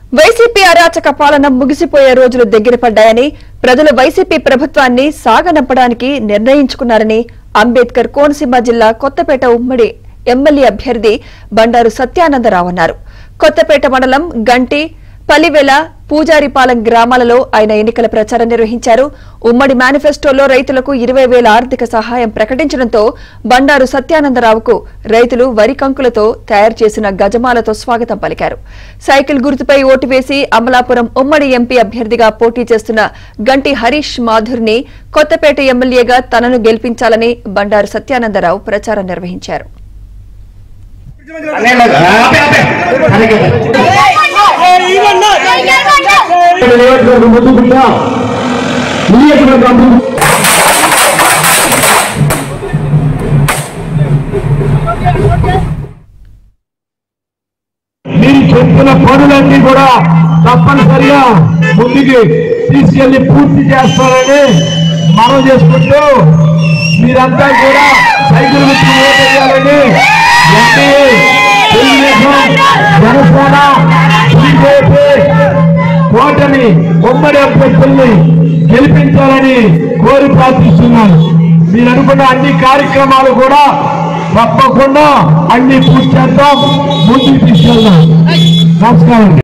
YCP అరాచక పాలన ముగిసిపోయే రోజులు దగ్గర పడ్డాయని ప్రజలు వైసీపీ ప్రభుత్వాన్ని సాగనంపడానికి నిర్ణయించుకున్నారని అంబేద్కర్ కోనసీమ జిల్లా కొత్తపేట ఉమ్మడి ఎమ్మెల్యే అభ్యర్థి బండారు సత్యానందరావు అన్నారు కొత్తపేట మండలం గంటి పలివెల పూజారిపాలెం గ్రామాలలో ఆయన ఎన్నికల ప్రచారం నిర్వహించారు ఉమ్మడి మేనిఫెస్టోలో రైతులకు ఇరవై వేల ఆర్థిక సహాయం ప్రకటించడంతో బండారు సత్యానందరావుకు రైతులు వరి కంకులతో తయారు చేసిన గజమాలతో స్వాగతం పలికారు సైకిల్ గుర్తుపై ఓటు వేసి అమలాపురం ఉమ్మడి ఎంపీ అభ్యర్థిగా పోటీ చేస్తున్న గంటి హరీష్ మాధుర్ని కొత్తపేట ఎమ్మెల్యేగా తనను గెలిపించాలని బండారు సత్యానందరావు ప్రచారం నిర్వహించారు నియోజకవర్గం ముందుకుంటా నియోజకవర్గం అభివృద్ధి మీరు చెప్పిన పనులన్నీ కూడా తప్పనిసరిగా ముందుకి తీసుకెళ్లి పూర్తి చేస్తారని మనం చేసుకుంటూ మీరంతా కూడా సైకిల్ గుర్తు ఓటేయాలని ఎన్డీఏ, తెలుగుదేశం జనసేన బీజేపీ కోటని ఉమ్మడి అభ్యర్థుల్ని గెలిపించాలని కోరి ప్రార్థిస్తున్నాను మీరు అనుకున్న అన్ని కార్యక్రమాలు కూడా తప్పకుండా అన్ని పూర్తి చేద్దాం ముందుకు తీసుకెళ్దాం నమస్కారం